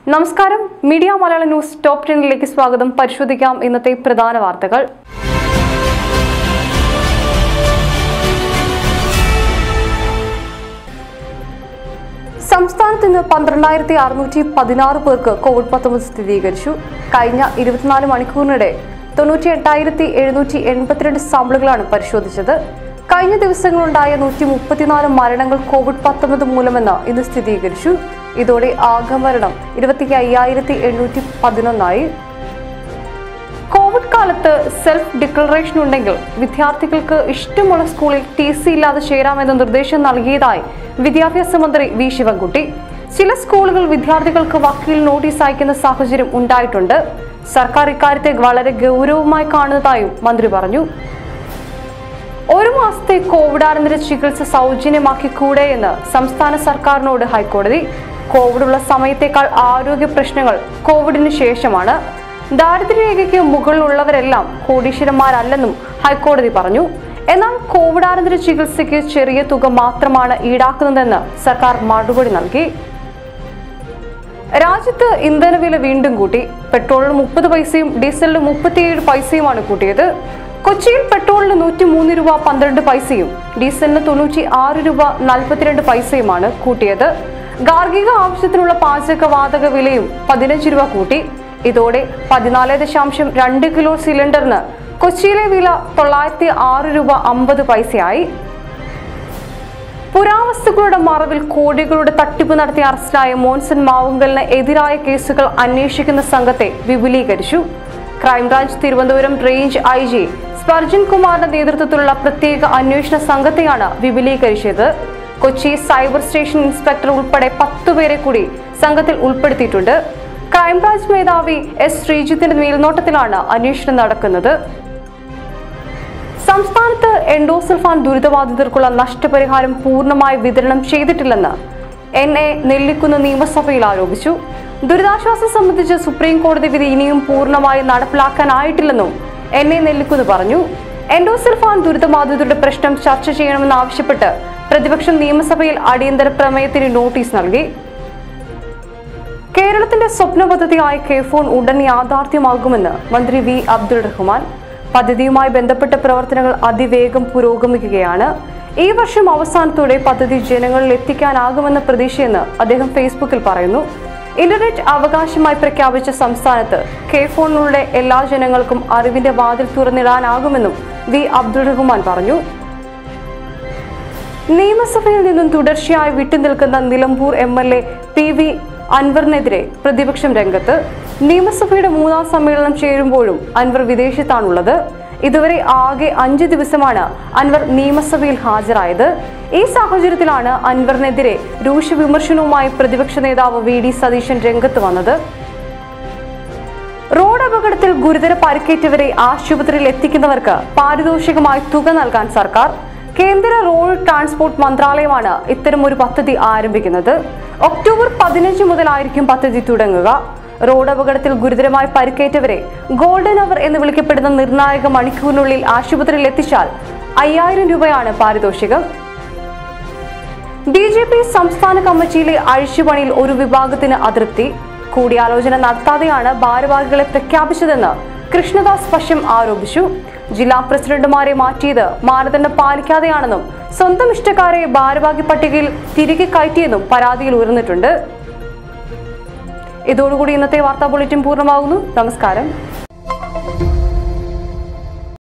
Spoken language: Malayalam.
നമസ്കാരം മീഡിയ മലയാള ന്യൂസ് ടോപ്പ് ടെന്നിലേക്ക് സ്വാഗതം പരിശോധിക്കാം ഇന്നത്തെ പ്രധാന വാർത്തകൾ സംസ്ഥാനത്ത് ഇന്ന് പന്ത്രണ്ടായിരത്തി അറുന്നൂറ്റി പതിനാറ് പേർക്ക് കോവിഡ് പത്തൊമ്പത് സ്ഥിരീകരിച്ചു കഴിഞ്ഞ ഇരുപത്തിനാല് മണിക്കൂറിനിടെ തൊണ്ണൂറ്റി എട്ടായിരത്തി എഴുന്നൂറ്റി എൺപത്തിരണ്ട് സാമ്പിളുകളാണ് പരിശോധിച്ചത് കഴിഞ്ഞ ദിവസങ്ങളുണ്ടായ നൂറ്റി മുപ്പത്തിനാല് മരണങ്ങൾ കോവിഡ് പത്തൊമ്പത് മൂലമെന്ന് ഇന്ന് സ്ഥിരീകരിച്ചു ഇതോടെ ആകെ മരണം ഇരുപത്തി അയ്യായിരത്തി എണ്ണൂറ്റി പതിനൊന്നായി കോവിഡ് കാലത്ത് സെൽഫ് ഡിക്ലറേഷൻ ഉണ്ടെങ്കിൽ വിദ്യാർത്ഥികൾക്ക് ഇഷ്ടമുള്ള സ്കൂളിൽ ടി സി ഇല്ലാതെ ചേരാമെന്ന നിർദ്ദേശം നൽകിയതായി വിദ്യാഭ്യാസ മന്ത്രി വി ശിവൻകുട്ടി ചില സ്കൂളുകൾ വിദ്യാർത്ഥികൾക്ക് വക്കീൽ നോട്ടീസ് അയക്കുന്ന സാഹചര്യം ഉണ്ടായിട്ടുണ്ട് സർക്കാർ ഇക്കാര്യത്തെ വളരെ ഗൗരവമായി കാണുന്നതായും മന്ത്രി പറഞ്ഞു ഒരു മാസത്തെ കോവിഡാനന്തര ചികിത്സ സൗജന്യമാക്കിക്കൂടെ എന്ന് സംസ്ഥാന സർക്കാരിനോട് ഹൈക്കോടതി കോവിഡുള്ള സമയത്തേക്കാൾ ആരോഗ്യ പ്രശ്നങ്ങൾ കോവിഡിന് ശേഷമാണ് ദാരിദ്ര്യരേഖയ്ക്ക് മുകളിലുള്ളവരെല്ലാം കോടീശ്വരന്മാരല്ലെന്നും ഹൈക്കോടതി പറഞ്ഞു എന്നാൽ കോവിഡാനന്തര ചികിത്സയ്ക്ക് ചെറിയ തുക മാത്രമാണ് ഈടാക്കുന്നതെന്ന് സർക്കാർ മറുപടി നൽകി രാജ്യത്ത് ഇന്ധനവില വീണ്ടും കൂട്ടി പെട്രോളിന് മുപ്പത് പൈസയും ഡീസലിന് മുപ്പത്തിയേഴ് പൈസയുമാണ് കൂട്ടിയത് കൊച്ചിയിൽ പെട്രോളിന് നൂറ്റി മൂന്ന് രൂപ പന്ത്രണ്ട് പൈസയും ഡീസലിന് തൊണ്ണൂറ്റി ആറ് രൂപ നാൽപ്പത്തിരണ്ട് പൈസയുമാണ് കൂട്ടിയത് ഗാർഹിക ആവശ്യത്തിനുള്ള പാചകവാതക വിലയും പതിനഞ്ച് രൂപ കൂട്ടി ഇതോടെ പതിനാല് ദശാംശം രണ്ട് കിലോ സിലിണ്ടറിന് കൊച്ചിയിലെ വില തൊള്ളായിരത്തി ആറ് രൂപ അമ്പത് പൈസയായി പുരാവസ്തുക്കളുടെ മറവിൽ കോടികളുടെ തട്ടിപ്പ് നടത്തി അറസ്റ്റിലായ മോൻസൺ മാവുങ്കലിന് എതിരായ കേസുകൾ അന്വേഷിക്കുന്ന സംഘത്തെ വിപുലീകരിച്ചു crime branch Thiruvananthapuram range I G Sparjan കുമാറിന്റെ നേതൃത്വത്തിലുള്ള പ്രത്യേക അന്വേഷണ സംഘത്തെയാണ് വിപുലീകരിച്ചത് കൊച്ചി സൈബർ സ്റ്റേഷൻ ഇൻസ്പെക്ടർ ഉൾപ്പെടെ പത്തുപേരെ കൂടി സംഘത്തിൽ ഉൾപ്പെടുത്തിയിട്ടുണ്ട് ക്രൈംബ്രാഞ്ച് മേധാവി എസ് ശ്രീജിത്തിന്റെ മേൽനോട്ടത്തിലാണ് അന്വേഷണം നടക്കുന്നത് സംസ്ഥാനത്ത് എൻഡോസൾഫാൻ ദുരിതബാധിതർക്കുള്ള നഷ്ടപരിഹാരം പൂർണ്ണമായി വിതരണം ചെയ്തിട്ടില്ലെന്ന് എൻ എ നെല്ലിക്കുന്ന് നിയമസഭയിൽ ആരോപിച്ചു ദുരിതാശ്വാസം സംബന്ധിച്ച് സുപ്രീം കോടതി വിധി ഇനിയും പൂർണ്ണമായി നടപ്പിലാക്കാനായിട്ടില്ലെന്നും എൻ എ നെല്ലിക്കുന്ന് പറഞ്ഞു എൻഡോസൾഫാൻ ദുരിതബാധിതരുടെ പ്രശ്നം ചർച്ച ചെയ്യണമെന്നാവശ്യപ്പെട്ട് പ്രതിപക്ഷം നിയമസഭയിൽ അടിയന്തര പ്രമേയത്തിന് നോട്ടീസ് നൽകി കേരളത്തിന്റെ സ്വപ്ന പദ്ധതിയായ കെ ഫോൺ ഉടൻ യാഥാർത്ഥ്യമാകുമെന്ന് മന്ത്രി വി അബ്ദുൾ റഹ്മാൻ പദ്ധതിയുമായി ബന്ധപ്പെട്ട പ്രവർത്തനങ്ങൾ അതിവേഗം പുരോഗമിക്കുകയാണ് ഈ വർഷം അവസാനത്തോടെ പദ്ധതി ജനങ്ങളിൽ എത്തിക്കാനാകുമെന്ന പ്രതീക്ഷയെന്ന് അദ്ദേഹം ഫേസ്ബുക്കിൽ പറയുന്നു ഇന്റർനെറ്റ് അവകാശമായി പ്രഖ്യാപിച്ച സംസ്ഥാനത്ത് കെ ഫോണിലൂടെ എല്ലാ ജനങ്ങൾക്കും അറിവിന്റെ വാതിൽ തുറന്നിടാനാകുമെന്നും വി അബ്ദുൾ റഹ്മാൻ പറഞ്ഞു നിയമസഭയിൽ നിന്നും തുടർച്ചയായി വിട്ടുനിൽക്കുന്ന Nilambur M L A P V അൻവറിനെതിരെ പ്രതിപക്ഷം രംഗത്ത് നിയമസഭയുടെ മൂന്നാം സമ്മേളനം ചേരുമ്പോഴും അൻവർ വിദേശത്താണുള്ളത് ഇതുവരെ ആകെ അഞ്ച് ദിവസമാണ് അൻവർ നിയമസഭയിൽ ഹാജരായത് ഈ സാഹചര്യത്തിലാണ് അൻവറിനെതിരെ രൂക്ഷ വിമർശനവുമായി പ്രതിപക്ഷ നേതാവ് വി ഡി സതീശൻ രംഗത്ത് വന്നത് റോഡ് അപകടത്തിൽ ഗുരുതര പരിക്കേറ്റവരെ ആശുപത്രിയിൽ എത്തിക്കുന്നവർക്ക് പാരിതോഷികമായി തുക നൽകാൻ സർക്കാർ കേന്ദ്ര റോഡ് ട്രാൻസ്പോർട്ട് മന്ത്രാലയമാണ് ഇത്തരമൊരു പദ്ധതി ആരംഭിക്കുന്നത് ഒക്ടോബർ പതിനഞ്ച് മുതലായിരിക്കും പദ്ധതി തുടങ്ങുക റോഡ് അപകടത്തിൽ ഗുരുതരമായി പരിക്കേറ്റവരെ ഗോൾഡൻ അവർ എന്ന് വിളിക്കപ്പെടുന്ന നിർണായക മണിക്കൂറിനുള്ളിൽ ആശുപത്രിയിൽ എത്തിച്ചാൽ അയ്യായിരം രൂപയാണ് പാരിതോഷികം ബി ജെ പി സംസ്ഥാന കമ്മിറ്റിയിലെ അഴിച്ചുപണിയിൽ ഒരു വിഭാഗത്തിന് അതൃപ്തി കൂടിയാലോചന നടത്താതെയാണ് ഭാരവാഹികളെ പ്രഖ്യാപിച്ചതെന്ന് കൃഷ്ണദാസ് പശ്യം ആരോപിച്ചു ജില്ലാ പ്രസിഡന്റുമാരെ മാറ്റിയത് മാനദണ്ഡം പാലിക്കാതെയാണെന്നും സ്വന്തം ഇഷ്ടക്കാരെ ഭാരവാഹി പട്ടികയിൽ തിരികെ കയറ്റിയെന്നും പരാതിയിൽ ഉയർന്നിട്ടുണ്ട് ഇതോടുകൂടി ഇന്നത്തെ വാർത്താ ബുള്ളറ്റിൻ പൂർണ്ണമാകുന്നു നമസ്കാരം